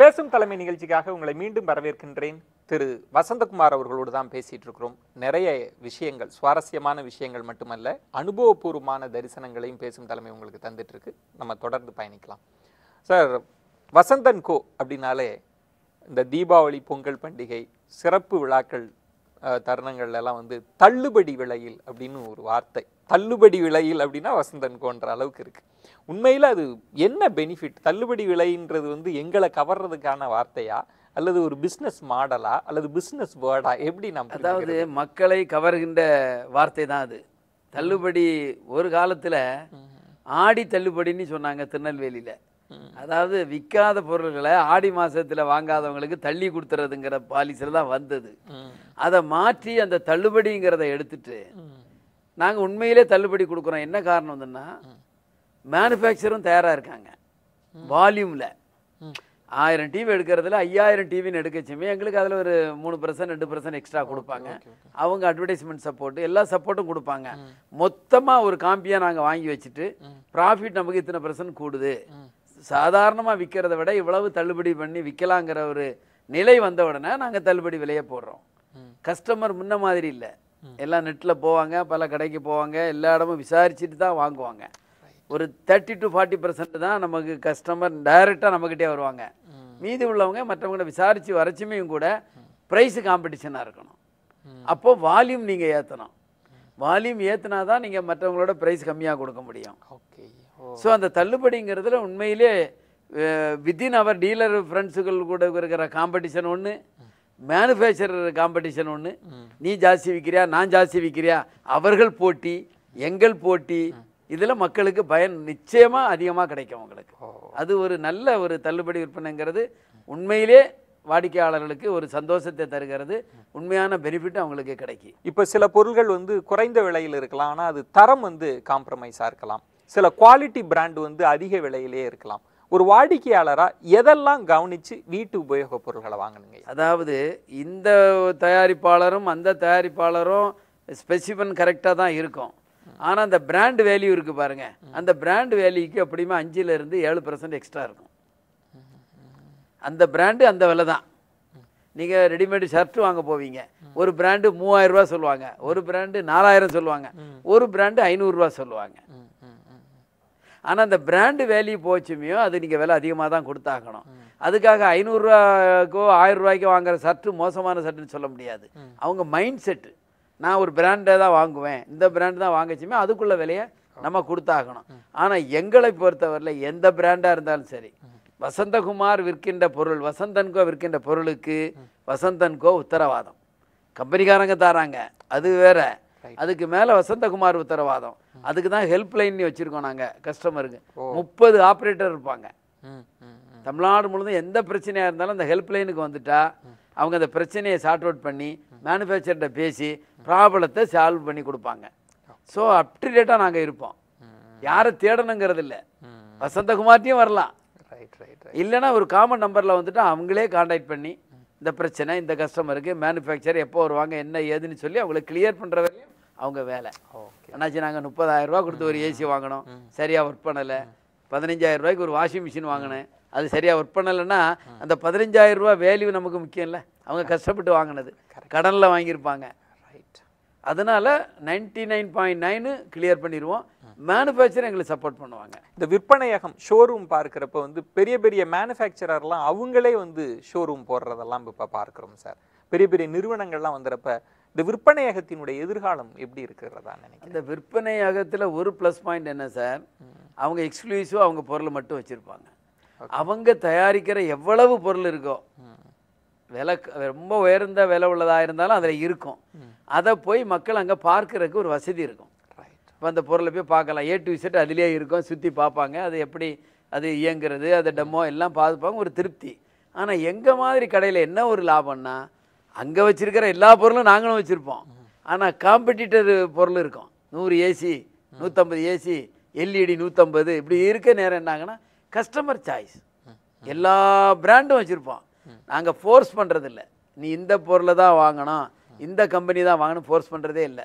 பேசும் தலைமை நிகழ்ச்சிக்காக உங்களை மீண்டும் வரவேற்கின்றேன் திரு வசந்தகுமார் அவர்களோடு தான் பேசிட்டு இருக்கிறோம் நிறைய விஷயங்கள் சுவாரஸ்யமான விஷயங்கள் மட்டுமல்ல அனுபவபூர்வமான தரிசனங்களையும் பேசும் தலைமை உங்களுக்கு தந்துட்டு இருக்கு நம்ம தொடர்ந்து பயணிக்கலாம் சார் வசந்தன் கோ அப்படின்னாலே இந்த தீபாவளி பொங்கல் பண்டிகை சிறப்பு விழாக்கள் அஹ், தருணங்கள்ல எல்லாம் வந்து தள்ளுபடி விலையில் அப்படின்னு ஒரு வார்த்தை தள்ளுபடி விலையில் அப்படின்னா வசந்தன் கோன்ற அளவுக்கு இருக்கு உண்மையில அது என்ன பெனிஃபிட் தள்ளுபடி விலைன்றது வந்து எங்களை கவர்றதுக்கான வார்த்தையா அல்லது ஒரு பிசினஸ் மாடலா அல்லது பிசினஸ் வேர்டா எப்படி நாம் அதாவது மக்களை கவர்கின்ற வார்த்தை தான் அது தள்ளுபடி ஒரு காலத்துல ஆடி தள்ளுபடின்னு சொன்னாங்க திருநெல்வேலியில அதாவது விற்காத பொருள்களை ஆடி மாசத்துல வாங்காதவங்களுக்கு தள்ளி கொடுத்துறதுங்கிற பாலிசியில் தான் வந்தது அதை மாற்றி அந்த தள்ளுபடிங்கிறத எடுத்துட்டு நாங்க உண்மையிலே தள்ளுபடி கொடுக்குறோம் என்ன காரணம் வந்துன்னா மேனுஃபேக்சரும் தயாரா இருக்காங்க வால்யூம்ல ஆயிரம் டிவி எடுக்கிறதுல ஐயாயிரம் டிவின்னு எடுக்கச்சுமே எங்களுக்கு அதில் ஒரு மூணு பர்சன்ட் ரெண்டு பர்சன்ட் எக்ஸ்ட்ரா கொடுப்பாங்க அவங்க அட்வர்டைஸ்மெண்ட் சப்போர்ட் எல்லா சப்போர்ட்டும் கொடுப்பாங்க மொத்தமாக ஒரு காம்பியாக நாங்கள் வாங்கி வச்சுட்டு ப்ராஃபிட் நமக்கு இத்தனை பர்சன்ட் கூடுது சாதாரணமாக விற்கிறத விட இவ்வளவு தள்ளுபடி பண்ணி விற்கலாங்கிற ஒரு நிலை வந்த உடனே நாங்கள் தள்ளுபடி விலையை போடுறோம் கஸ்டமர் முன்ன மாதிரி இல்லை எல்லாம் நெட்டில் போவாங்க பல கடைக்கு போவாங்க எல்லா இடமும் விசாரிச்சுட்டு தான் வாங்குவாங்க ஒரு தேர்ட்டி டு ஃபார்ட்டி பர்சன்ட் தான் நமக்கு கஸ்டமர் டைரெக்டாக நம்மக்கிட்டே வருவாங்க மீதி உள்ளவங்க மற்றவங்கள விசாரித்து வரைச்சுமையும் கூட ப்ரைஸு காம்படிஷனாக இருக்கணும் அப்போ வால்யூம் நீங்கள் ஏற்றணும் வால்யூம் ஏற்றினா தான் நீங்கள் மற்றவங்களோட ப்ரைஸ் கம்மியாக கொடுக்க முடியும் ஓகே ஓ ஸோ அந்த தள்ளுபடிங்கிறதுல உண்மையிலே வித்தின் அவர் டீலர் ஃப்ரெண்ட்ஸுகள் கூட இருக்கிற காம்படிஷன் ஒன்று மேனுஃபேக்சரர் காம்படிஷன் ஒன்று நீ ஜாஸ்தி விற்கிறியா நான் ஜாஸ்தி விற்கிறியா அவர்கள் போட்டி எங்கள் போட்டி இதில் மக்களுக்கு பயன் நிச்சயமாக அதிகமாக கிடைக்கும் உங்களுக்கு அது ஒரு நல்ல ஒரு தள்ளுபடி விற்பனைங்கிறது உண்மையிலே வாடிக்கையாளர்களுக்கு ஒரு சந்தோஷத்தை தருகிறது உண்மையான பெனிஃபிட் அவங்களுக்கு கிடைக்கும் இப்போ சில பொருள்கள் வந்து குறைந்த விலையில் இருக்கலாம் ஆனா அது தரம் வந்து காம்ப்ரமைஸாக இருக்கலாம் சில குவாலிட்டி பிராண்ட் வந்து அதிக விலையிலே இருக்கலாம் ஒரு வாடிக்கையாளரா எதெல்லாம் கவனிச்சு வீட்டு உபயோகப் பொருட்களை வாங்கணுங்க அதாவது இந்த தயாரிப்பாளரும் அந்த தயாரிப்பாளரும் ஸ்பெசிஃபன் கரெக்டாக தான் இருக்கும் ஆனால் அந்த பிராண்ட் வேல்யூ இருக்கு பாருங்க அந்த பிராண்ட் வேல்யூக்கு எப்படியுமே அஞ்சுல இருந்து ஏழு பர்சன்ட் எக்ஸ்ட்ரா இருக்கும் அந்த பிராண்டு அந்த விலை தான் நீங்கள் ரெடிமேடு ஷர்ட் வாங்க போவீங்க ஒரு பிராண்டு மூவாயிரம் ரூபாய் சொல்லுவாங்க ஒரு பிராண்டு நாலாயிரம் சொல்லுவாங்க ஒரு பிராண்டு ஐநூறுரூவா சொல்லுவாங்க ஆனால் அந்த பிராண்டு வேல்யூ போச்சுமையோ அது நீங்கள் விலை அதிகமாக தான் கொடுத்தாகணும் அதுக்காக ஐநூறுரூவாக்கோ ஆயிரம் ரூபாய்க்கோ வாங்குற சர்ட்டு மோசமான சர்ட்டுன்னு சொல்ல முடியாது அவங்க மைண்ட் செட்டு நான் ஒரு பிராண்டை தான் வாங்குவேன் இந்த பிராண்டு தான் வாங்கச்சுமே அதுக்குள்ள விலையை நம்ம கொடுத்தாகணும் ஆனால் எங்களை பொறுத்தவரையில் எந்த பிராண்டாக இருந்தாலும் சரி வசந்தகுமார் விற்கின்ற பொருள் வசந்தன்கோ விற்கின்ற பொருளுக்கு வசந்தன்கோ உத்தரவாதம் கம்பெனிக்காரங்க தராங்க அது வேற அதுக்கு மேல வசந்தகுமார் உத்தரவாதம் அதுக்கு தான் ஹெல்ப் லைன் வச்சிருக்கோம் நாங்க கஸ்டமருக்கு முப்பது ஆப்ரேட்டர் இருப்பாங்க தமிழ்நாடு முழுவதும் எந்த பிரச்சனையா இருந்தாலும் அந்த ஹெல்ப் லைனுக்கு வந்துட்டா அவங்க அந்த பிரச்சனையை சார்ட் அவுட் பண்ணி மேனுஃபேக்சர்கிட்ட பேசி ப்ராப்ளத்தை சால்வ் பண்ணி கொடுப்பாங்க ஸோ அப் டு டேட்டாக நாங்கள் இருப்போம் யாரை தேடணுங்கிறது இல்லை வசந்தகுமார்ட்டையும் வரலாம் ரைட் ரைட் இல்லைன்னா ஒரு காமன் நம்பரில் வந்துட்டு அவங்களே காண்டாக்ட் பண்ணி இந்த பிரச்சனை இந்த கஸ்டமருக்கு மேனுஃபேக்சர் எப்போ வருவாங்க என்ன ஏதுன்னு சொல்லி அவங்கள கிளியர் பண்ணுற வரையும் அவங்க வேலை ஓகே என்னாச்சு நாங்கள் முப்பதாயிரம் ரூபா கொடுத்து ஒரு ஏசி வாங்கினோம் சரியாக ஒர்க் பண்ணலை பதினஞ்சாயிரம் ரூபாய்க்கு ஒரு வாஷிங் மிஷின் வாங்கினேன் அது சரியாக ஒர்க் பண்ணலைன்னா அந்த பதினஞ்சாயிரம் ரூபா வேல்யூ நமக்கு முக்கியம் இல்லை அவங்க கஷ்டப்பட்டு வாங்கினது கடனில் வாங்கியிருப்பாங்க ரைட் அதனால் ninety nine point nine clear பண்ணிடுவோம் மேனுஃபேக்சர் எங்களுக்கு சப்போர்ட் பண்ணுவாங்க இந்த விற்பனையகம் ஷோரூம் பார்க்குறப்ப வந்து பெரிய பெரிய மேனுஃபேக்சரர்லாம் அவங்களே வந்து ஷோரூம் போடுறதெல்லாம் இப்போ பார்க்குறோம் சார் பெரிய பெரிய நிறுவனங்கள்லாம் வந்துறப்ப இந்த விற்பனையகத்தினுடைய எதிர்காலம் எப்படி இருக்கிறதா நினைக்கிறேன் அந்த விற்பனையகத்தில் ஒரு ப்ளஸ் பாயிண்ட் என்ன சார் அவங்க எக்ஸ்க்ளூசிவாக அவங்க பொருள் மட்டும் வச்சுருப்பாங்க அவங்க தயாரிக்கிற எவ்வளவு பொருள் இருக்கோ விலை க- ரொம்ப உயர்ந்த விலை உள்ளதாக இருந்தாலும் அதில் இருக்கும் அதை போய் மக்கள் அங்கே பார்க்கறதுக்கு ஒரு வசதி இருக்கும் ரைட் இப்போ அந்த பொருளை போய் பார்க்கலாம் ஏ டு செட் அதிலே இருக்கும் சுற்றி பார்ப்பாங்க அது எப்படி அது இயங்குறது அது டெமோ எல்லாம் பார்த்துப்பாங்க ஒரு திருப்தி ஆனால் எங்கள் மாதிரி கடையில் என்ன ஒரு லாபம்னா அங்கே வச்சிருக்கிற எல்லா பொருளும் நாங்களும் வச்சுருப்போம் ஆனால் காம்படிட்டர் பொருள் இருக்கும் நூறு ஏசி நூற்றம்பது ஏசி எல்இடி நூற்றம்பது இப்படி இருக்க நேரம் என்னாங்கன்னா கஸ்டமர் சாய்ஸ் எல்லா பிராண்டும் வச்சுருப்போம் நாங்கள் ஃபோர்ஸ் பண்ணுறதில்ல நீ இந்த பொருளை தான் வாங்கணும் இந்த கம்பெனி தான் வாங்கணும் ஃபோர்ஸ் பண்ணுறதே இல்லை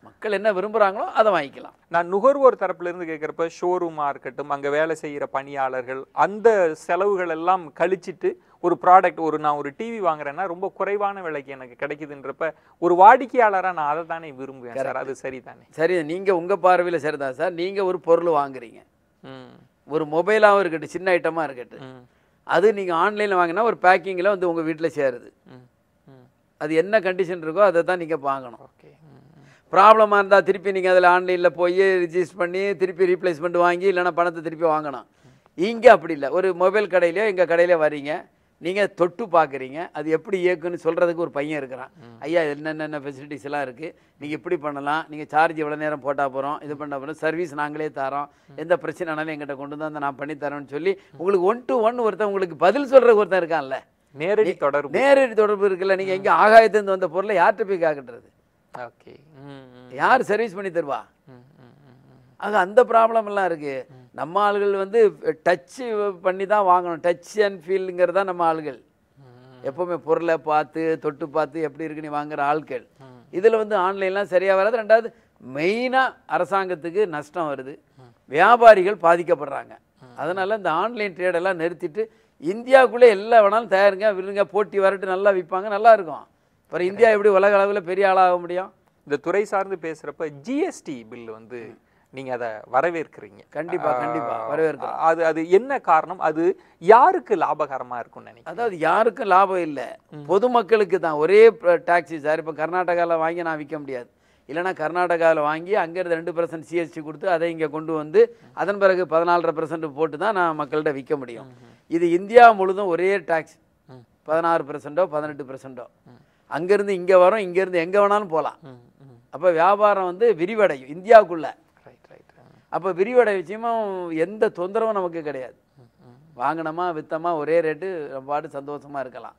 மக்கள் என்ன விரும்புகிறாங்களோ அதை வாங்கிக்கலாம் நான் நுகர்வோர் தரப்புல இருந்து கேட்குறப்ப ஷோரூமா இருக்கட்டும் அங்க வேலை செய்யற பணியாளர்கள் அந்த செலவுகள் எல்லாம் கழிச்சிட்டு ஒரு ப்ராடக்ட் ஒரு நான் ஒரு டிவி வாங்குறேன்னா ரொம்ப குறைவான விலைக்கு எனக்கு கிடைக்குதுன்றப்ப ஒரு வாடிக்கையாளரா நான் அதை தானே விரும்புவேன் சார் அது சரிதானே சரி நீங்கள் உங்கள் பார்வையில் சரிதான் சார் நீங்கள் ஒரு பொருள் வாங்குறீங்க ம் ஒரு மொபைலாகவும் இருக்கட்டும் சின்ன ஐட்டமாக இருக்கட்டும் ம் அது நீங்கள் ஆன்லைனில் வாங்கினா ஒரு பேக்கிங்கில் வந்து உங்கள் வீட்டில் சேருது ம் ம் அது என்ன கண்டிஷன் இருக்கோ அதை தான் நீங்கள் வாங்கணும் ஓகே ம் ம் ப்ராப்ளமாக இருந்தால் திருப்பி நீங்கள் அதில் ஆன்லைனில் போய் ரிஜிஸ்டர் பண்ணி திருப்பி ரீப்ளேஸ்மெண்ட் வாங்கி இல்லைன்னா பணத்தை திருப்பி வாங்கணும் இங்கே அப்படி இல்லை ஒரு மொபைல் கடையிலையோ எங்கள் கடையில வரீங்க நீங்கள் தொட்டு பார்க்குறீங்க அது எப்படி இயக்குன்னு சொல்கிறதுக்கு ஒரு பையன் இருக்கிறான் ஐயா என்னென்ன ஃபெசிலிட்டிஸ் எல்லாம் இருக்குது நீங்கள் இப்படி பண்ணலாம் நீங்கள் சார்ஜ் எவ்வளோ நேரம் போட்டால் போகிறோம் இது பண்ண போகிறோம் சர்வீஸ் நாங்களே தரோம் எந்த பிரச்சனைனாலும் எங்கிட்ட கொண்டு வந்து நான் பண்ணி தரோன்னு சொல்லி உங்களுக்கு ஒன் டு ஒன் ஒருத்தன் உங்களுக்கு பதில் சொல்கிற ஒருத்தன் இருக்கான்ல நேரடி தொடர்பு நேரடி தொடர்பு இருக்குல்ல நீங்கள் எங்கே ஆகாயத்துலேருந்து வந்த பொருளை யார்கிட்ட போய் கேட்கறது ஓகே ம் ம் யார் சர்வீஸ் பண்ணி தருவா ம் ம் ம் ம் ஆக அந்த ப்ராப்ளம் எல்லாம் இருக்கு நம்ம ஆளுகள் வந்து டச் பண்ணி தான் வாங்கணும் டச் அண்ட் ஃபீல்ங்கிறது தான் நம்ம ஆளுகள் எப்பவுமே பொருளை பார்த்து தொட்டு பார்த்து எப்படி இருக்கு நீ வாங்குற ஆட்கள் இதில் வந்து ஆன்லைன்லாம் சரியாக வராது ரெண்டாவது மெயினாக அரசாங்கத்துக்கு நஷ்டம் வருது வியாபாரிகள் பாதிக்கப்படுறாங்க அதனால இந்த ஆன்லைன் ட்ரேடெல்லாம் நிறுத்திட்டு இந்தியாவுக்குள்ளே எல்லா வேணாலும் தயாருங்க விருங்க போட்டி வரட்டு நல்லா விற்பாங்க நல்லா இருக்கும் அப்புறம் இந்தியா எப்படி உலக அளவில் பெரிய ஆளாக முடியும் இந்த துறை சார்ந்து பேசுறப்ப ஜிஎஸ்டி பில் வந்து நீங்க அதை வரவேற்கிறீங்க கண்டிப்பா, கண்டிப்பா, வரவேற்கிறோம். அது அது என்ன காரணம் அது யாருக்கு லாபகரமா இருக்கும்னு நினைக்கிறேன் அதாவது யாருக்கும் லாபம் இல்லை பொதுமக்களுக்கு தான் ஒரே டாக்ஸி சார் இப்போ கர்நாடகாவில் வாங்கி நான் விற்க முடியாது இல்லைன்னா கர்நாடகாவில் வாங்கி அங்கேருந்து ரெண்டு பர்சன்ட் சிஎஸ்டி கொடுத்து அதை இங்கே கொண்டு வந்து அதன் பிறகு பதினாலரை பர்சன்ட் போட்டு தான் நான் மக்கள்கிட்ட விற்க முடியும் இது இந்தியா முழுதும் ஒரே டாக்ஸ் ம். பதினாறு பர்சன்ட்டோ பதினெட்டு பர்சன்ட்டோ அங்கேருந்து இங்கே வரோம் இங்கேருந்து எங்கே வேணாலும் போகலாம் ம், ம். அப்போ வியாபாரம் வந்து விரிவடையும் இந்தியாவுக்குள்ள ரைட் ரைட் அப்போ விரிவடை விஷயமும் எந்த தொந்தரவும் நமக்கு கிடையாது வாங்கினோமா வித்தமா ஒரே ரேட்டு நம்ம பாட்டு சந்தோஷமா இருக்கலாம்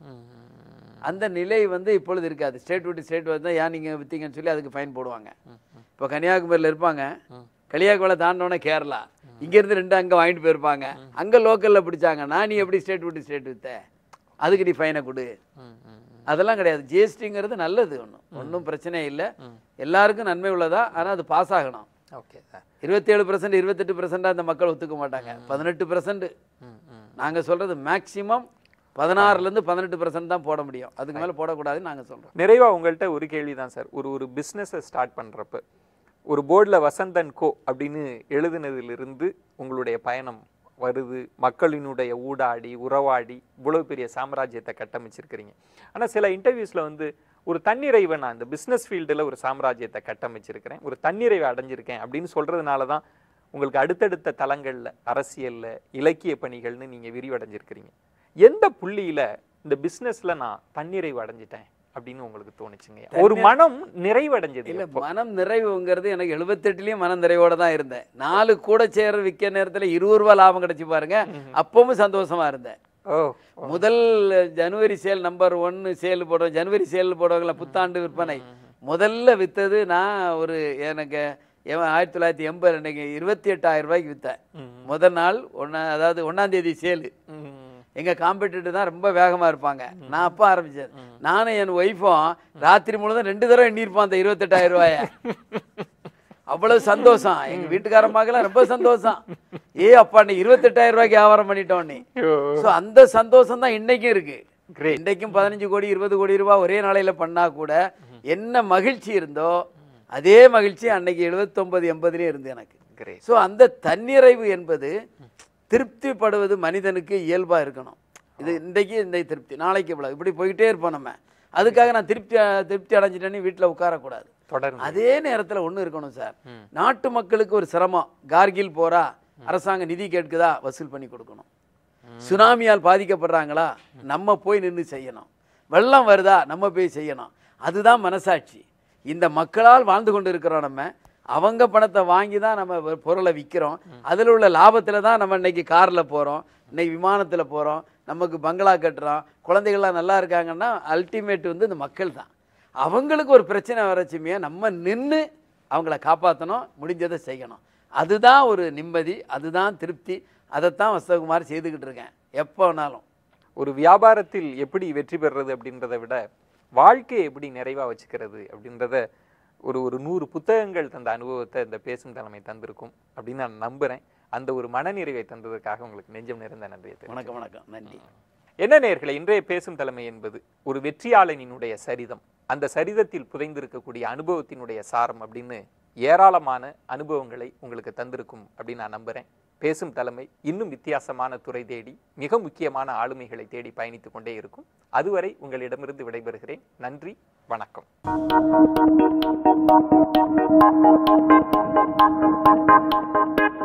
அந்த நிலை வந்து இப்பொழுது இருக்காது ஸ்டேட் விட்டு ஸ்டேட் வந்து ஏன் நீங்கள் விற்றீங்கன்னு சொல்லி அதுக்கு ஃபைன் போடுவாங்க இப்போ கன்னியாகுமரியில் இருப்பாங்க கன்னியாகுமரி தாண்டோன்னே கேரளா இங்கேருந்து ரெண்டு அங்கே வாங்கிட்டு போயிருப்பாங்க அங்கே லோக்கலில் பிடிச்சாங்கன்னா நீ எப்படி ஸ்டேட் விட்டு ஸ்டேட் வித்த அதுக்கு நீ ஃபைனை கொடு அதெல்லாம் கிடையாது ஜிஎஸ்டிங்கிறது நல்லது ஒன்றும் ஒன்றும் பிரச்சனை இல்லை எல்லாருக்கும் நன்மை உள்ளதா ஆனால் அது பாஸ் ஆகணும் ஓகே சார் இருபத்தேழு பர்சன்ட் இருபத்தெட்டு பர்சன்டாக அந்த மக்கள் ஒத்துக்க மாட்டாங்க பதினெட்டு பர்சன்ட் நாங்கள் சொல்கிறது மேக்ஸிமம் பதினாறுலேருந்து பதினெட்டு பர்சன்ட் தான் போட முடியும் அதுக்கு மேலே போடக்கூடாதுன்னு நாங்கள் சொல்கிறோம் நிறைவா உங்கள்கிட்ட ஒரு கேள்வி தான் சார் ஒரு ஒரு பிஸ்னஸை ஸ்டார்ட் பண்றப்ப ஒரு போர்டில் வசந்தன் கோ அப்படின்னு எழுதுனதிலிருந்து உங்களுடைய பயணம் வருது மக்களினுடைய ஊடாடி உறவாடி இவ்வளவு பெரிய சாம்ராஜ்யத்தை கட்டமைச்சிருக்கிறீங்க ஆனா சில இன்டர்வியூஸ்ல வந்து ஒரு தன்னிறைவை நான் இந்த பிஸ்னஸ் ஃபீல்டில் ஒரு சாம்ராஜ்யத்தை கட்டமைச்சிருக்கிறேன் ஒரு தன்னிறைவை அடைஞ்சிருக்கேன் அப்படின்னு சொல்றதுனால தான் உங்களுக்கு அடுத்தடுத்த தளங்கள்ல அரசியல்ல இலக்கிய பணிகள்னு நீங்க விரிவடைஞ்சிருக்கிறீங்க எந்த புள்ளியில இந்த பிசினஸ்ல நான் தன்னிறைவு அடைஞ்சிட்டேன் அப்படின்னு உங்களுக்கு தோணுச்சுங்க ஒரு மனம் நிறைவடைஞ்சது இல்லை எப்போ? மனம் நிறைவுங்கிறது எனக்கு எழுபத்தெட்டுலேயும் மனம் நிறைவோட தான் இருந்தேன் நாலு கூட சேர விற்க நேரத்தில் இருபது ரூபா லாபம் கிடைச்சு பாருங்க அப்பவும் சந்தோஷமா இருந்தேன் ஓ முதல் ஜனவரி சேல் நம்பர் ஒன்னு சேல் போடுறோம் ஜனவரி சேல் போடுவாங்களா புத்தாண்டு விற்பனை முதல்ல வித்தது நான் ஒரு எனக்கு எவன் ஆயிரத்தி தொள்ளாயிரத்தி எண்பது அன்னைக்கு இருபத்தி எட்டாயிரம் ரூபாய்க்கு விற்றேன் ம். முதல் நாள் ஒன்றா அதாவது ஒன்றாம் தேதி சேலு ம். எங்க காம்படிட்டர் தான் ரொம்ப வேகமா இருப்பாங்க நான் அப்போ ஆரம்பிச்சேன் நானும் என் ஒய்ஃபும் ராத்திரி முழுதும் ரெண்டு தடவை எண்ணியிருப்போம் அந்த இருபத்தெட்டாயிரம் ரூபாய அவ்வளவு சந்தோஷம் எங்க வீட்டுக்காரமாக்கெல்லாம் ரொம்ப சந்தோஷம் ஏ அப்பா நீ இருபத்தெட்டாயிரம் ரூபாய்க்கு வியாபாரம் பண்ணிட்டோம் நீ ஐயோ. ஸோ அந்த சந்தோஷம் தான் இன்னைக்கும் இருக்கு Great. இன்றைக்கும் பதினஞ்சு கோடி இருபது கோடி ரூபாய் ஒரே நாளையில பண்ணா கூட என்ன மகிழ்ச்சி இருந்தோ அதே மகிழ்ச்சி அன்னைக்கு எழுபத்தொன்பது எண்பதுலேயே இருந்து எனக்கு Great. ஸோ அந்த தன்னிறைவு என்பது திருப்திப்படுவது மனிதனுக்கு இயல்பா இருக்கணும் இது இன்றைக்கு இந்த திருப்தி நாளைக்கு இவ்வளவு இப்படி போயிட்டே இருப்போம் நம்ம அதுக்காக நான் திருப்தி திருப்தி அடைஞ்சிட்டேன்னு வீட்டில் உட்காரக்கூடாது தொடர்ந்து அதே நேரத்துல ஒண்ணு இருக்கணும் சார் நாட்டு மக்களுக்கு ஒரு சிரமம் கார்கில் போரா அரசாங்க நிதி கேட்குதா வசூல் பண்ணி கொடுக்கணும் சுனாமியால் பாதிக்கப்படுறாங்களா நம்ம போய் நின்று செய்யணும் வெள்ளம் வருதா நம்ம போய் செய்யணும் அதுதான் மனசாட்சி இந்த மக்களால் வாழ்ந்து கொண்டு இருக்கிறோம் நம்ம அவங்க பணத்தை வாங்கி தான் நம்ம ஒரு பொருளை விற்கிறோம் அதில் உள்ள லாபத்தில் தான் நம்ம இன்னைக்கு காரில் போகிறோம் இன்னைக்கு விமானத்தில் போகிறோம் நமக்கு பங்களா கட்டுறோம் குழந்தைகள்லாம் நல்லா இருக்காங்கன்னா அல்டிமேட் வந்து இந்த மக்கள் தான் அவங்களுக்கு ஒரு பிரச்சனை வரச்சுமே நம்ம நின்று அவங்கள காப்பாற்றணும் முடிஞ்சதை செய்யணும் அதுதான் ஒரு நிம்மதி அதுதான் திருப்தி அதைத்தான் வசதகுமார் செய்துக்கிட்டு இருக்கேன் எப்போ வேணாலும் ஒரு வியாபாரத்தில் எப்படி வெற்றி பெறுறது அப்படின்றத விட வாழ்க்கையை எப்படி நிறைவா வச்சுக்கிறது அப்படின்றத ஒரு ஒரு நூறு புத்தகங்கள் தந்த அனுபவத்தை இந்த பேசும் தலைமை தந்திருக்கும் அப்படின்னு நான் நம்புறேன் அந்த ஒரு மனநிறைவை தந்ததுக்காக உங்களுக்கு நெஞ்சம் நிறைந்த நன்றியை தெரிவித்துக் வணக்கம் வணக்கம் நன்றி என்ன நேயர்களே இன்றைய பேசும் தலைமை என்பது ஒரு வெற்றியாளனினுடைய சரிதம் அந்த சரிதத்தில் புதைந்திருக்கக்கூடிய அனுபவத்தினுடைய சாரம் அப்படின்னு ஏராளமான அனுபவங்களை உங்களுக்கு தந்திருக்கும் அப்படின்னு நான் நம்புறேன் பேசும் தலைமை இன்னும் வித்தியாசமான துறை தேடி மிக முக்கியமான ஆளுமைகளை தேடி பயணித்துக் கொண்டே இருக்கும் அதுவரை உங்களிடமிருந்து விடைபெறுகிறேன் நன்றி வணக்கம்